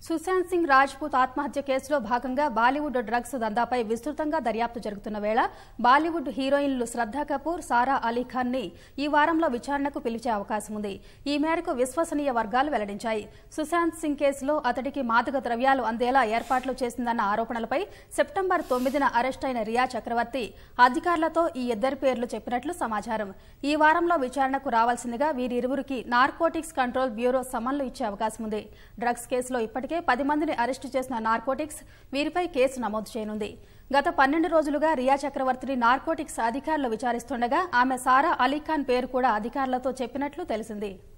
సుశాంత్ సింగ్ రాజ్పూత్ ఆత్మహత్య కేసులో భాగంగా బాలీవుడ్ డ్రగ్స్ దందాపై విస్తృతంగా దర్యాప్తు జరుగుతున్న వేళ బాలీవుడ్ హీరోయిన్లు శ్రద్ధా కపూర్ సారా అలీ ఖాన్ ని ఈ వారంలో విచారణకు పిలిచే అవకాశం ఉంది ఈ మేరకు విశ్వసనీయ వర్గాలు వెల్లడించాయి సుశాంత్ సింగ్ కేసులో అతడికి మాదక ద్రవ్యాలు అందేలా ఏర్పాట్లు చేసిందన్న ఆరోపణలపై సెప్టెంబర్ తొమ్మిదిన అరెస్ట్ అయిన రియా చక్రవర్తి అధికారులతో ఈ ఇద్దరి పేర్లు చెప్పినట్లు సమాచారం ఈ వారంలో విచారణకు రావాల్సిందిగా వీరిరువురికి నార్కోటిక్స్ కంట్రోల్ బ్యూరో సమన్లు ఇచ్చే అవకాశం ఉంది డ్రగ్స్ కేసులో ఇప్పటికే పది మందిని అరెస్టు చేసిన నార్కోటిక్స్ వీరిపై కేసు నమోదు చేయనుంది గత పన్నెండు రోజులుగా రియా చక్రవర్తిని నార్కోటిక్స్ అధికారులు విచారిస్తుండగా ఆమె సారా అలీఖాన్ పేరు కూడా అధికారులతో చెప్పినట్లు తెలిసింది